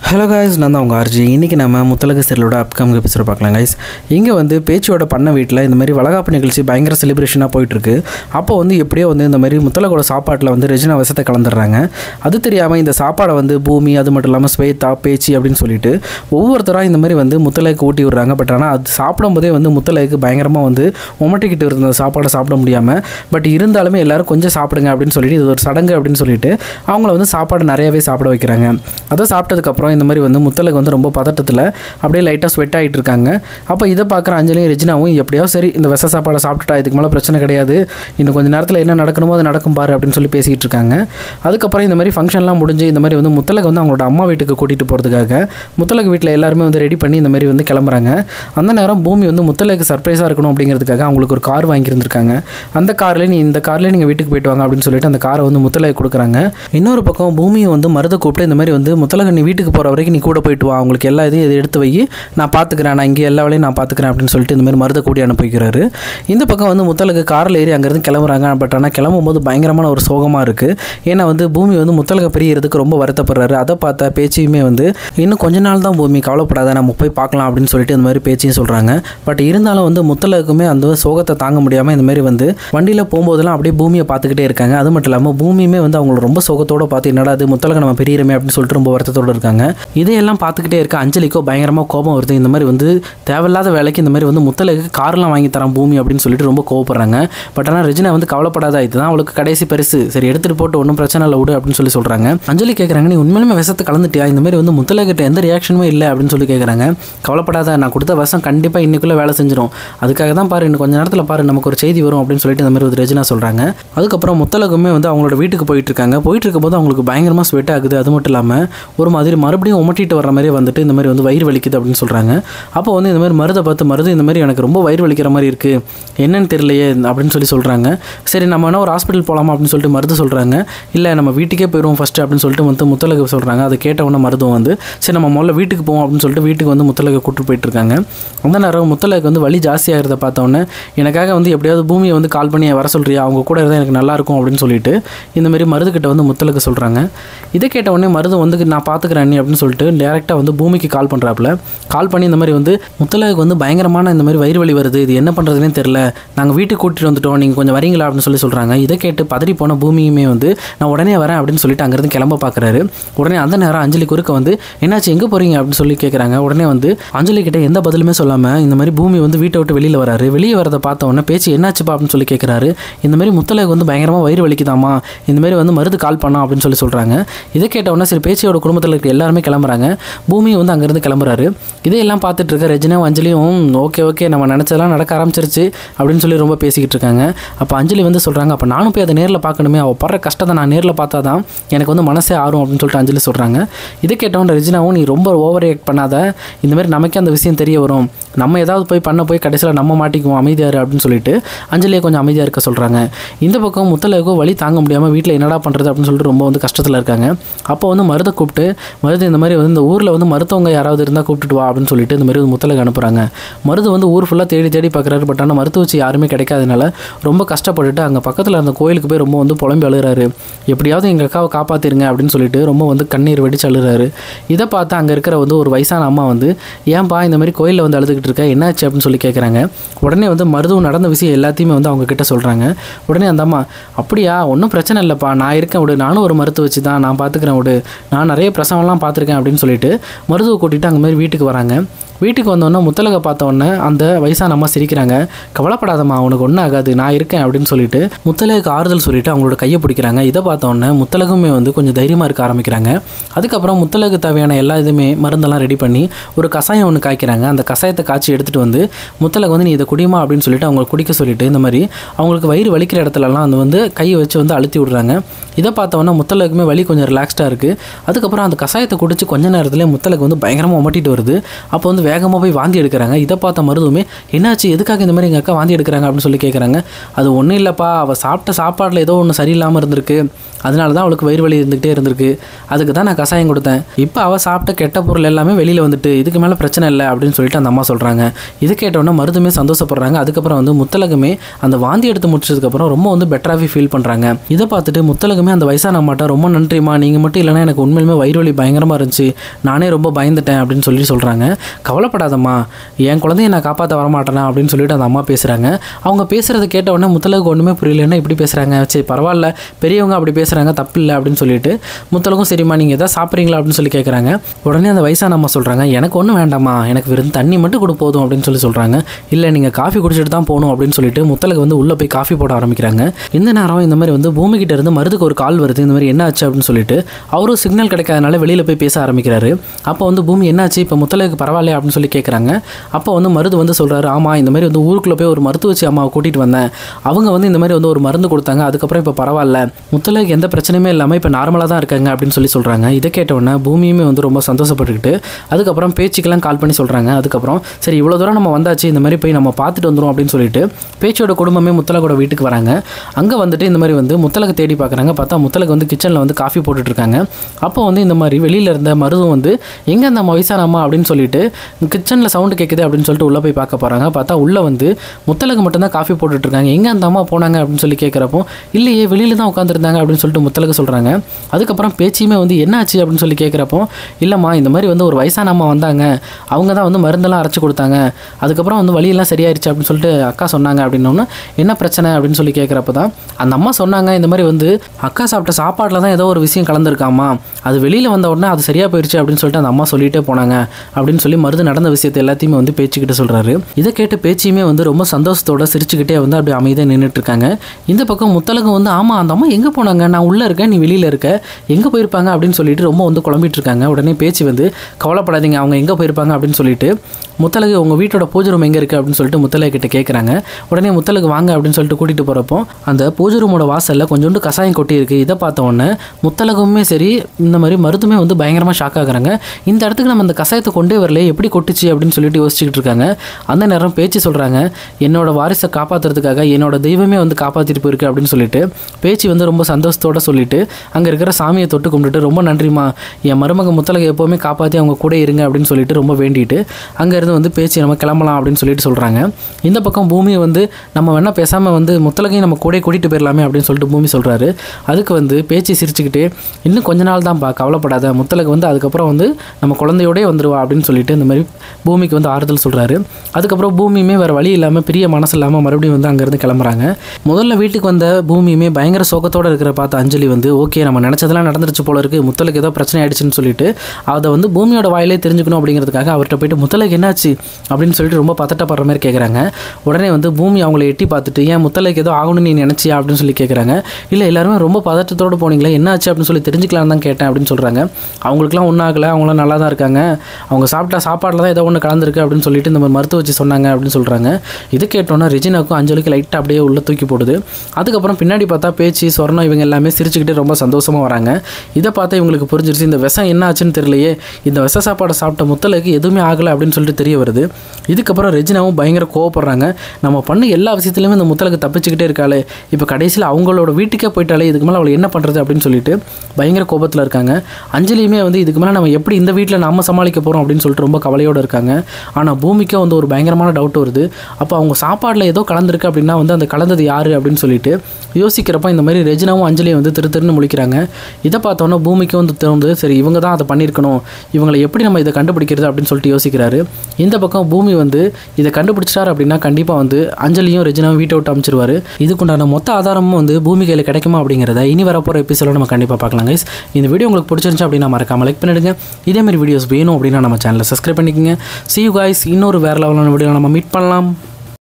hello guys நான் தான் உங்கள் ஆர்ஜி இன்றைக்கி நம்ம முத்தலக சீரியலோட அப்கமிங் எபிசோட பார்க்கலாம் guys இங்கே வந்து பேச்சியோட பண்ண வீட்டில் இந்த மாதிரி வளகாப்பு நிகழ்ச்சி பயங்கர செலிப்ரேஷனாக போயிட்டுருக்கு அப்போ வந்து எப்படியோ வந்து இந்த மாதிரி முத்தலகோட சாப்பாட்டில் வந்து ரெஜினா விஷத்தை கலந்துடுறாங்க அது தெரியாமல் இந்த சாப்பாடை வந்து பூமி அது மட்டும் இல்லாமல் ஸ்வேதா பேச்சு அப்படின்னு சொல்லிட்டு ஒவ்வொருத்தராக இந்த மாதிரி வந்து முத்தலைக்கு ஊட்டி விடுறாங்க பட் ஆனால் அது சாப்பிடும்போதே வந்து முத்தலைக்கு பயங்கரமாக வந்து உமட்டிக்கிட்டு இருந்த சாப்பாடை சாப்பிட முடியாமல் பட் இருந்தாலுமே எல்லாரும் கொஞ்சம் சாப்பிடுங்க அப்படின்னு சொல்லிட்டு இது ஒரு சடங்கு அப்படின்னு சொல்லிட்டு அவங்கள வந்து சாப்பாடு நிறையவே சாப்பிட வைக்கிறாங்க அதை சாப்பிட்டதுக்கப்புறம் இந்த மாதிரி வந்து முத்தலுக்கு வந்து ரொம்ப பதட்டத்தில் அப்படியே லைட்டாக ஸ்வெட் ஆகிட்டு இருக்காங்க அப்போ இதை பார்க்குற அஞ்சலியும் ரெஜினாவும் எப்படியோ சரி இந்த விஷ சாப்பாடை சாப்பிட்டுட்டா இதுக்கு மேலே பிரச்சனை கிடையாது இன்னும் கொஞ்சம் நேரத்தில் என்ன நடக்கணுமோ அது நடக்கும் பாரு அப்படின்னு சொல்லி பேசிக்கிட்டு இருக்காங்க அதுக்கப்புறம் இந்த மாதிரி ஃபங்க்ஷன்லாம் முடிஞ்சு இந்த மாதிரி வந்து முத்தலகு வந்து அவங்களோட அம்மா வீட்டுக்கு கூட்டிகிட்டு போகிறதுக்காக முத்தலகு வீட்டில் எல்லாருமே வந்து ரெடி பண்ணி இந்த மாதிரி வந்து கிளம்புறாங்க அந்த நேரம் பூமி வந்து முத்தலகு சர்ப்ரைஸாக இருக்கணும் அப்படிங்கிறதுக்காக அவங்களுக்கு ஒரு கார் வாங்கியிருந்திருக்காங்க அந்த காரில் நீ இந்த கார்லேயே நீங்கள் வீட்டுக்கு போயிட்டு வாங்க அப்படின்னு சொல்லிட்டு அந்த காரை வந்து முத்தலகு கொடுக்குறாங்க இன்னொரு பக்கம் பூமியை வந்து மருத கூப்பிட்டு இந்த மாதிரி வந்து முத்தலகு நீ வீட்டுக்கு போகிற வரைக்கும் நீ கூட போயிட்டு வா அவங்களுக்கு எல்லா இதையும் இதை எடுத்து வை நான் பார்த்துக்கிறேன் நான் இங்கே எல்லா வேலையும் நான் பார்த்துக்கிறேன் அப்படின்னு சொல்லிட்டு இந்த மாதிரி மருத கூடி அனுப்பி வைக்கிறாரு இந்த பக்கம் வந்து முத்தலகு காரில் ஏறி அங்கேருந்து கிளம்புறாங்க பட் ஆனால் கிளம்பும் போது பயங்கரமான ஒரு சோகமாக இருக்குது ஏன்னா வந்து பூமி வந்து முத்தலகை பிரியறதுக்கு ரொம்ப வருத்தப்படுறாரு அதை பார்த்தா பேச்சையுமே வந்து இன்னும் கொஞ்ச நாள் தான் பூமி கவலைப்படாத நம்ம போய் பார்க்கலாம் அப்படின்னு சொல்லிட்டு இந்த மாதிரி பேச்சையும் சொல்கிறாங்க பட் இருந்தாலும் வந்து முத்தலகுமே அந்த சோகத்தை தாங்க முடியாமல் இந்த மாதிரி வந்து வண்டியில் போகும்போதெல்லாம் அப்படியே பூமியை பார்த்துக்கிட்டே இருக்காங்க அது மட்டும் இல்லாமல் பூமியுமே வந்து அவங்கள ரொம்ப சோகத்தோட பார்த்து என்னடா அது முத்தலக நம்ம பெரியறமே அப்படின்னு சொல்லிட்டு ரொம்ப வருத்தத்தோடு இருக்காங்க இதையெல்லாம் பார்த்துக்கிட்டே இருக்க அஞ்சலிக்கோ பயங்கரமாக கோபம் வருது இந்த மாதிரி வந்து தேவையில்லாத வேலைக்கு இந்த மாதிரி வந்து முத்தலகு கார்லாம் வாங்கி தரான் பூமி அப்படின்னு சொல்லிட்டு ரொம்ப கோவப்படுறாங்க பட் ஆனால் ரெஜினா வந்து கவலைப்படாத இதுதான் அவளுக்கு கடைசி பரிசு சரி எடுத்துகிட்டு போட்டு ஒன்றும் பிரச்சனை இல்லை விடு அப்படின்னு சொல்லி சொல்கிறாங்க அஞ்சலி கேட்குறாங்க நீ உண்மையிலுமே விஷத்தை கலந்துட்டியா இந்த மாதிரி வந்து முத்தலகிட்ட எந்த ரியாக்ஷனுமே இல்லை அப்படின்னு சொல்லி கேட்குறாங்க கவலைப்படாத நான் கொடுத்த விஷம் கண்டிப்பாக இன்னைக்குள்ளே வேலை செஞ்சிடும் அதுக்காக தான் பாரு இன்னும் கொஞ்ச நேரத்தில் பாரு நமக்கு ஒரு செய்தி வரும் அப்படின்னு சொல்லிட்டு இந்த மாதிரி வந்து ரெஜினா சொல்கிறாங்க அதுக்கப்புறம் முத்தலகுமே வந்து அவங்களோட வீட்டுக்கு போயிட்டு இருக்காங்க போயிட்டு இருக்கும்போது அவங்களுக்கு பயங்கரமாக ஸ்வெட் ஆகுது அது மட்டும் இல்லாமல் ஒரு மாதிரி மறுபடியும் உமட்டிட்டு வர மாதிரி வந்துட்டு இந்த மாதிரி வந்து வயிறு வலிக்குது அப்படின்னு சொல்கிறாங்க அப்போ வந்து இந்த மாதிரி மருதை பார்த்து மருது இந்த மாதிரி எனக்கு ரொம்ப வயிறு வலிக்கிற மாதிரி இருக்குது என்னன்னு தெரியலையே அப்படின்னு சொல்லி சொல்கிறாங்க சரி நம்ம வேணா ஒரு ஹாஸ்பிட்டல் போகலாமா அப்படின்னு சொல்லிட்டு மருது சொல்கிறாங்க இல்லை நம்ம வீட்டுக்கே போயிடுவோம் ஃபஸ்ட்டு அப்படின்னு சொல்லிட்டு வந்து முத்தலகு சொல்கிறாங்க அதை கேட்ட உடனே மருதும் வந்து சரி நம்ம முதல்ல வீட்டுக்கு போவோம் அப்படின்னு சொல்லிட்டு வீட்டுக்கு வந்து முத்தலகை கூட்டு போயிட்டு இருக்காங்க அந்த நேரம் முத்தலகு வந்து வலி ஜாஸ்தியாகிறத பார்த்த உடனே எனக்காக வந்து எப்படியாவது பூமியை வந்து கால் பண்ணி வர சொல்றியா அவங்க கூட இருந்தால் எனக்கு நல்லா இருக்கும் அப்படின்னு சொல்லிட்டு இந்த மாதிரி மருதுகிட்ட வந்து முத்தலகு சொல்கிறாங்க இதை கேட்ட உடனே மருது வந்து நான் பார்த்துக்கிறேன் நீ அப்படின்னு சொல்லிட்டு டேரெக்டாக வந்து பூமிக்கு கால் பண்ணுறாப்புல கால் பண்ணி இந்த மாதிரி வந்து முத்தலகுக்கு வந்து பயங்கரமான இந்த மாதிரி வயிறு வலி வருது இது என்ன பண்ணுறதுனே தெரில நாங்கள் வீட்டுக்கு கூட்டிகிட்டு வந்துட்டோம் நீங்கள் கொஞ்சம் வரீங்களா அப்படின்னு சொல்லி சொல்கிறாங்க இதை கேட்டு பதறி போன பூமியுமே வந்து நான் உடனே வரேன் அப்படின்னு சொல்லிட்டு அங்கேருந்து கிளம்ப பார்க்குறாரு உடனே அந்த நேரம் அஞ்சலி குறுக்க வந்து என்னாச்சு எங்கே போகிறீங்க அப்படின்னு சொல்லி கேட்குறாங்க உடனே வந்து அஞ்சலி கிட்ட எந்த பதிலுமே சொல்லாமல் இந்த மாதிரி பூமி வந்து வீட்டை விட்டு வெளியில் வராரு வெளியே வரதை பார்த்த உடனே பேச்சு என்னாச்சுப்பா அப்படின்னு சொல்லி கேட்குறாரு இந்த மாதிரி முத்தலகு வந்து பயங்கரமாக வயிறு வலிக்குதாமா இந்த மாதிரி வந்து மருந்து கால் பண்ணோம் அப்படின்னு சொல்லி சொல்கிறாங்க இதை கேட்ட உடனே சரி பேச்சியோட குடும்பத்தில் இருக்க எல்லாருமே கிளம்புறாங்க பூமி வந்து அங்கேருந்து கிளம்புறாரு இதையெல்லாம் பார்த்துட்டு இருக்க ரெஜினா அஞ்சலியும் ஓகே ஓகே நம்ம நினச்சதெல்லாம் நடக்க ஆரம்பிச்சிருச்சு அப்படின்னு சொல்லி ரொம்ப பேசிக்கிட்டு இருக்காங்க அப்போ அஞ்சலி வந்து சொல்கிறாங்க அப்போ நானும் போய் அதை நேரில் பார்க்கணுமே அவள் படுற கஷ்டத்தை நான் நேரில் பார்த்தா தான் எனக்கு வந்து மனசே ஆறும் அப்படின்னு சொல்லிட்டு அஞ்சலி சொல்கிறாங்க இதை கேட்டவன் ரெஜினாவும் நீ ரொம்ப ஓவர் ரியாக்ட் பண்ணாத இந்த மாதிரி நமக்கே அந்த விஷயம் தெரிய வரும் நம்ம ஏதாவது போய் பண்ண போய் கடைசியில் நம்ம மாட்டிக்குவோம் அமைதியாரு அப்படின்னு சொல்லிட்டு அஞ்சலியை கொஞ்சம் அமைதியாக இருக்க சொல்கிறாங்க இந்த பக்கம் முத்தலகோ வழி தாங்க முடியாமல் வீட்டில் என்னடா பண்ணுறது அப்படின்னு சொல்லிட்டு ரொம்ப வந்து கஷ்டத்தில் இருக்காங்க அப்போ வந்து மருதை கூப்பிட்டு மருது இந்த மாதிரி வந்து இந்த ஊரில் வந்து மருத்துவங்க யாராவது இருந்தால் கூப்பிட்டுட்டு வா அப்படின்னு சொல்லிட்டு இந்த மாதிரி வந்து முத்தலகு அனுப்புகிறாங்க மருது வந்து ஊர் ஃபுல்லாக தேடி தேடி பார்க்குறாரு பட் ஆனால் மருத்துவ வச்சு யாருமே கிடைக்காதனால ரொம்ப கஷ்டப்பட்டுட்டு அங்கே பக்கத்தில் இருந்த கோயிலுக்கு போய் ரொம்ப வந்து புலம்பி அழுகிறாரு எப்படியாவது எங்கள் அக்காவை காப்பாற்றிருங்க அப்படின்னு சொல்லிட்டு ரொம்ப வந்து கண்ணீர் வெடிச்சு அழுகிறாரு இதை பார்த்து அங்கே இருக்கிற வந்து ஒரு வயசான அம்மா வந்து ஏன்பா இந்த மாதிரி கோயிலில் வந்து அழுதுகிட்டு இருக்க என்னாச்சு அப்படின்னு சொல்லி கேட்குறாங்க உடனே வந்து மருதுவம் நடந்த விஷயம் எல்லாத்தையுமே வந்து அவங்க கிட்ட சொல்கிறாங்க உடனே அந்த அம்மா அப்படியா ஒன்றும் பிரச்சனை இல்லைப்பா நான் இருக்கேன் விடு நானும் ஒரு மருத்துவ வச்சு தான் நான் பார்த்துக்கிறேன் விடு நான் நிறைய பிரசவம்லாம் பார்த்துருக்கேன் அப்படின்னு சொல்லிட்டு மருத்துவ கூட்டிகிட்டு அங்கே மாதிரி வீட்டுக்கு வராங்க வீட்டுக்கு வந்தோடனே முத்தலகை பார்த்த உடனே அந்த வயசான அம்மா சிரிக்கிறாங்க கவலைப்படாதம்மா உனக்கு ஒன்றும் ஆகாது நான் இருக்கேன் அப்படின்னு சொல்லிட்டு முத்தலகுக்கு ஆறுதல் சொல்லிட்டு அவங்களோட கையை பிடிக்கிறாங்க இதை பார்த்த உடனே முத்தலகுமே வந்து கொஞ்சம் தைரியமாக இருக்க ஆரம்பிக்கிறாங்க அதுக்கப்புறம் முத்தலகு தேவையான எல்லா இதுவுமே மருந்தெல்லாம் ரெடி பண்ணி ஒரு கஷாயம் ஒன்று காய்க்கிறாங்க அந்த கஷாயத்தை காய்ச்சி எடுத்துகிட்டு வந்து முத்தலகு வந்து நீ இதை குடிமா அப்படின்னு சொல்லிட்டு அவங்க குடிக்க சொல்லிட்டு இந்த மாதிரி அவங்களுக்கு வயிறு வலிக்கிற இடத்துலலாம் அந்த வந்து கையை வச்சு வந்து அழுத்தி விடுறாங்க இதை பார்த்தோன்னா முத்தலகுமே வலி கொஞ்சம் ரிலாக்ஸ்டாக இருக்குது அதுக்கப்புறம் அந்த கஷாயத்தை குடிச்சு கொஞ்ச நேரத்துலேயே முத்தலகு வந்து பயங்கரமாக ஒமட்டிட்டு வருது அப்போ வந்து வேகமாக போய் வாந்தி எடுக்கிறாங்க இதை பார்த்த மருதுமே என்னாச்சு எதுக்காக இந்த மாதிரி எங்கள் அக்கா வாந்தி எடுக்கிறாங்க அப்படின்னு சொல்லி கேட்குறாங்க அது ஒன்றும் இல்லைப்பா அவள் சாப்பிட்ட சாப்பாட்டில் ஏதோ ஒன்று சரியில்லாமல் இருந்திருக்கு அதனால தான் அவளுக்கு வயிறு வலி இருந்துகிட்டே இருந்திருக்கு அதுக்கு தான் நான் கசாயம் கொடுத்தேன் இப்போ அவள் சாப்பிட்ட கெட்ட பொருள் எல்லாமே வெளியில் வந்துட்டு இதுக்கு மேலே பிரச்சனை இல்லை அப்படின்னு சொல்லிட்டு அந்த அம்மா சொல்கிறாங்க இது கேட்டோன்னே மருதுமே சந்தோஷப்படுறாங்க அதுக்கப்புறம் வந்து முத்தலகுமே அந்த வாந்தி எடுத்து முடிச்சதுக்கப்புறம் ரொம்ப வந்து பெட்டராகவே ஃபீல் பண்ணுறாங்க இதை பார்த்துட்டு முத்தலகுமே அந்த வயசான அம்மாட்ட ரொம்ப நன்றிம்மா நீங்கள் மட்டும் இல்லைன்னா எனக்கு உண்மையிலுமே வயிறு வலி பயங்கரமாக இருந்துச்சு நானே ரொம்ப பயந்துட்டேன் அப்படின்னு சொல்லி சொல்கிறாங்க கவலைப்படாதம்மா என் குழந்தைய நான் காப்பாற்ற வரமாட்டேனா அப்படின்னு சொல்லிட்டு அந்த அம்மா பேசுகிறாங்க அவங்க பேசுகிறத கேட்ட உடனே முத்தலகு ஒன்றுமே புரியலன்னா இப்படி பேசுகிறாங்க சரி பரவாயில்ல பெரியவங்க அப்படி பேசுகிறாங்க தப்பு இல்லை அப்படின்னு சொல்லிட்டு முத்தலகும் சரிம்மா நீங்கள் எதாவது சாப்பிட்றீங்களா அப்படின்னு சொல்லி கேட்குறாங்க உடனே அந்த வயசான அம்மா சொல்கிறாங்க எனக்கு ஒன்றும் வேண்டாம்மா எனக்கு வெறும் தண்ணி மட்டும் கொடு போதும் அப்படின்னு சொல்லி சொல்கிறாங்க இல்லை நீங்கள் காஃபி குடிச்சிட்டு தான் போகணும் அப்படின்னு சொல்லிட்டு முத்தலகு வந்து உள்ளே போய் காஃபி போட ஆரம்பிக்கிறாங்க இந்த நேரம் இந்த மாதிரி வந்து பூமி கிட்ட இருந்து மருதுக்கு ஒரு கால் வருது இந்த மாதிரி என்ன ஆச்சு அப்படின்னு சொல்லிட்டு அவரும் சிக்னல் கிடைக்காதனால வெளியில் போய் பேச ஆரம்பிக்கிறாரு அப்போ வந்து பூமி என்னாச்சு இப்போ முத்தலகுக்கு பரவாயில்லையா அப்படின்னு சொல்லி கேட்குறாங்க அப்போ வந்து மருது வந்து சொல்கிறாரு ஆமாம் இந்த மாதிரி வந்து ஊருக்குள்ளே போய் ஒரு மருத்துவச்சி அம்மாவை கூட்டிகிட்டு வந்தேன் அவங்க வந்து இந்த மாதிரி வந்து ஒரு மருந்து கொடுத்தாங்க அதுக்கப்புறம் இப்போ பரவாயில்ல முத்தலகு எந்த பிரச்சனையுமே இல்லாமல் இப்போ நார்மலாக தான் இருக்காங்க அப்படின்னு சொல்லி சொல்கிறாங்க இதை கேட்டவுடனே பூமியுமே வந்து ரொம்ப சந்தோஷப்பட்டுக்கிட்டு அதுக்கப்புறம் பேச்சுக்கெல்லாம் கால் பண்ணி சொல்கிறாங்க அதுக்கப்புறம் சரி இவ்வளோ தூரம் நம்ம வந்தாச்சு இந்த மாதிரி போய் நம்ம பார்த்துட்டு வந்துடும் அப்படின்னு சொல்லிட்டு பேச்சோட குடும்பமே முத்தலகோட வீட்டுக்கு வராங்க அங்கே வந்துட்டு இந்த மாதிரி வந்து முத்தலகு தேடி பார்க்குறாங்க பார்த்தா முத்தலகு வந்து கிச்சனில் வந்து காஃபி போட்டுட்டு இருக்காங்க அப்போ வந்து இந்த மாதிரி வெளியில் இருந்த மருதும் வந்து எங்கே அந்த வயசான அம்மா அப்படின்னு சொல்லிட்டு கிச்சனில் சவுண்டு கேட்குது அப்படின்னு சொல்லிட்டு உள்ளே போய் பார்க்க போகிறாங்க பார்த்தா உள்ளே வந்து முத்தலகு மட்டும்தான் காஃபி போட்டுட்டு இருக்காங்க எங்கே அந்த அம்மா போனாங்க அப்படின்னு சொல்லி கேட்குறப்போ இல்லையே வெளியில் தான் உட்காந்துருந்தாங்க அப்படின்னு சொல்லிட்டு முத்தலகு சொல்கிறாங்க அதுக்கப்புறம் பேச்சியுமே வந்து என்னாச்சு அப்படின்னு சொல்லி கேட்குறப்போ இல்லைம்மா இந்த மாதிரி வந்து ஒரு வயசான அம்மா வந்தாங்க அவங்க தான் வந்து மருந்தெல்லாம் அரைச்சி கொடுத்தாங்க அதுக்கப்புறம் வந்து வழியெல்லாம் சரியாயிருச்சு அப்படின்னு சொல்லிட்டு அக்கா சொன்னாங்க அப்படின்னோன்னு என்ன பிரச்சனை அப்படின்னு சொல்லி கேட்குறப்ப தான் அந்த அம்மா சொன்னாங்க இந்த மாதிரி வந்து அக்கா சாப்பிட்ட சாப்பாட்டில் தான் ஏதோ ஒரு விஷயம் கலந்துருக்காமா அது வெளியில் வந்த உடனே அது சரியாக போயிடுச்சு அப்படின்னு சொல்லிட்டு அந்த அம்மா சொல்லிட்டே போனாங்க அப்படின்னு சொல்லி மருது நடந்த விஷயத்தை எல்லாத்தையுமே வந்து பேச்சுக்கிட்டு சொல்கிறாரு இதை கேட்டு பேச்சியுமே வந்து ரொம்ப சந்தோஷத்தோட சிரிச்சுக்கிட்டே வந்து அப்படியே அமைதியாக நின்றுட்டு இருக்காங்க இந்த பக்கம் முத்தலகம் வந்து ஆமாம் அந்த அம்மா எங்கே போனாங்க நான் உள்ளே இருக்கேன் நீ வெளியில் இருக்க எங்கே போயிருப்பாங்க அப்படின்னு சொல்லிட்டு ரொம்ப வந்து குழம்பிட்டு இருக்காங்க உடனே பேச்சு வந்து கவலைப்படாதீங்க அவங்க எங்கே போயிருப்பாங்க அப்படின்னு சொல்லிட்டு முத்தலகு உங்கள் வீட்டோட பூஜை ரூம் எங்கே இருக்குது அப்படின்னு சொல்லிட்டு முத்தலகு கிட்ட கேட்குறாங்க உடனே முத்தலகு வாங்க அப்படின்னு சொல்லிட்டு கூட்டிகிட்டு போகிறப்போ அந்த பூஜை ரூமோட வாசலில் கொஞ்சோண்டு கசாயம் கொட்டி இருக்கு இதை பார்த்த உடனே முத்தலகுமே சரி இந்த மாதிரி மருத்துவமே வந்து பயங்கரமாக ஷாக் ஆகுறாங்க இந்த இடத்துக்கு நம்ம அந்த கசாயத்தை கொண்டே வரல எப்படி கொட்டுச்சு அப்படின்னு சொல்லிட்டு யோசிச்சுக்கிட்டு இருக்காங்க அந்த நேரம் பேச்சு சொல்கிறாங்க என்னோட வாரிசை காப்பாற்றுறதுக்காக என்னோட தெய்வமே வந்து காப்பாற்றிட்டு போயிருக்கு அப்படின்னு சொல்லிட்டு பேச்சு வந்து ரொம்ப சந்தோஷத்தோட சொல்லிட்டு அங்கே இருக்கிற சாமியை தொட்டு கும்பிட்டுட்டு ரொம்ப நன்றிம்மா என் மருமக முத்தலகை எப்போவுமே காப்பாற்றி அவங்க கூட இருங்க அப்படின்னு சொல்லிட்டு ரொம்ப வேண்டிட்டு அங்கேருந்து வந்து பேச்சு நம்ம கிளம்பலாம் அப்படின்னு சொல்லிட்டு சொல்கிறாங்க இந்த பக்கம் பூமியை வந்து நம்ம வேணால் பேசாமல் வந்து முத்தலகையும் நம்ம கூட கூட்டிகிட்டு போயிடலாமே அப்படின்னு சொல்லிட்டு பூமி சொல்கிறாரு அதுக்கு வந்து பேச்சு சிரிச்சுக்கிட்டு இன்னும் கொஞ்ச நாள் தான்ப்பா கவலைப்படாத முத்தலகு வந்து அதுக்கப்புறம் வந்து நம்ம குழந்தையோடே வந்துருவா அப்படின்னு சொல்லிட்டு இந்த மாதிரி பூமிக்கு வந்து ஆறுதல் சொல்கிறாரு அதுக்கப்புறம் பூமியுமே வேறு வழி இல்லாமல் பெரிய மனசு இல்லாமல் மறுபடியும் வந்து அங்கேருந்து கிளம்புறாங்க முதல்ல வீட்டுக்கு வந்த பூமியுமே பயங்கர சோகத்தோடு இருக்கிற பார்த்த அஞ்சலி வந்து ஓகே நம்ம நினச்சதெல்லாம் நடந்துருச்சு போல இருக்குது முத்தலுக்கு ஏதோ பிரச்சனை ஆயிடுச்சுன்னு சொல்லிட்டு அதை வந்து பூமியோட வாயிலே தெரிஞ்சுக்கணும் அப்படிங்கிறதுக்காக அவர்கிட்ட போயிட்டு முத்தலுக்கு என்னாச்சு அப்படின்னு சொல்லிட்டு ரொம்ப பதட்டப்படுற மாதிரி கேட்குறாங்க உடனே வந்து பூமி அவங்கள எட்டி பார்த்துட்டு ஏன் முத்தலுக்கு ஏதோ ஆகணும்னு நீ நினச்சியா அப்படின்னு சொல்லி கேட்குறாங்க இல்லை எல்லாருமே ரொம்ப பதட்டத்தோடு போனீங்களே என்னாச்சு அப்படின்னு சொல்லி தெரிஞ்சுக்கலான்னு தான் கேட்டேன் அப்படின்னு சொல்கிறாங்க அவங்களுக்குலாம் ஒன்றும் ஆகலை அவங்களாம் நல்லா தான் இருக்காங்க அவங்க சாப்பிட்ட சாப்பாட்டில் தான் ஏதோ ஒன்று கலந்துருக்கு அப்படின்னு சொல்லிட்டு இந்த மாதிரி மருத்துவ வச்சு சொன்னாங்க அப்படின்னு சொல்கிறாங்க இது கேட்டோன்னா ரெஜினாக்கும் அஞ்சலிக்கு லைட்டாக அப்படியே உள்ள தூக்கி போடுது அதுக்கப்புறம் பின்னாடி பார்த்தா பேச்சு சொர்ணம் இவங்க எல்லாமே சிரிச்சுக்கிட்டு ரொம்ப சந்தோஷமாக வராங்க இதை பார்த்தா இவங்களுக்கு புரிஞ்சிருச்சு இந்த விஷம் என்ன ஆச்சுன்னு தெரியலையே இந்த விஷ சாப்பாடை சாப்பிட்ட முத்தலுக்கு எதுவுமே ஆகலை அப்படின்னு சொல்லிட்டு தெரிய வருது இதுக்கப்புறம் ரெஜினாவும் பயங்கர கோவப்படுறாங்க நம்ம பண்ண எல்லா விஷயத்துலையுமே இந்த முத்தலுக்கு தப்பிச்சுக்கிட்டே இருக்காளே இப்போ கடைசியில் அவங்களோட வீட்டுக்கே போயிட்டாலே இதுக்கு மேலே அவளை என்ன பண்ணுறது அப்படின்னு சொல்லிட்டு பயங்கர கோபத்தில் இருக்காங்க அஞ்சலியுமே வந்து இதுக்கு மேலே நம்ம எப்படி இந்த வீட்டில் நம்ம சமாளிக்க போகிறோம் அப்படின்னு சொல்லிட்டு ரொம்ப கவலையோடு இருக்காங்க ஆனால் பூமிக்கே வந்து ஒரு பயங்கரமான டவுட் வருது அப்போ அவங்க சாப்பாடில் ஏதோ கலந்துருக்கு அப்படின்னா வந்து அந்த கலந்தது யார் அப்படின்னு சொல்லிட்டு யோசிக்கிறப்ப இந்த மாதிரி ரெஜினாவும் அஞ்சலியும் வந்து திரு திருன்னு முழிக்கிறாங்க இதை பார்த்தோன்னா பூமிக்கு வந்து தோணுது சரி இவங்க தான் அதை பண்ணியிருக்கணும் இவங்களை எப்படி நம்ம இதை கண்டுபிடிக்கிறது அப்படின்னு சொல்லிட்டு யோசிக்கிறாரு இந்த பக்கம் பூமி வந்து இதை கண்டுபிடிச்சிட்டாரு அப்படின்னா கண்டிப்பாக வந்து அஞ்சலியும் ரெஜினாவும் வீட்டை விட்டு அமைச்சிருவாரு இதுக்குண்டான மொத்த ஆதாரமும் வந்து பூமி கையில் கிடைக்குமா அப்படிங்கிறத இனி வரப்போகிற எபிசோட நம்ம கண்டிப்பாக பார்க்கலாம் கைஸ் இந்த வீடியோ உங்களுக்கு பிடிச்சிருந்துச்சு அப்படின்னா மறக்காம லைக் பண்ணிடுங்க இதே மாதிரி வீடியோஸ் வேணும் அப்படின்னா நம்ம சேனலை சப்ஸ்கிரைப் பண்ணிக்கோங்க see you guys இன்னொரு வேறு லெவலான வீடியோ நம்ம மீட் பண்ணலாம்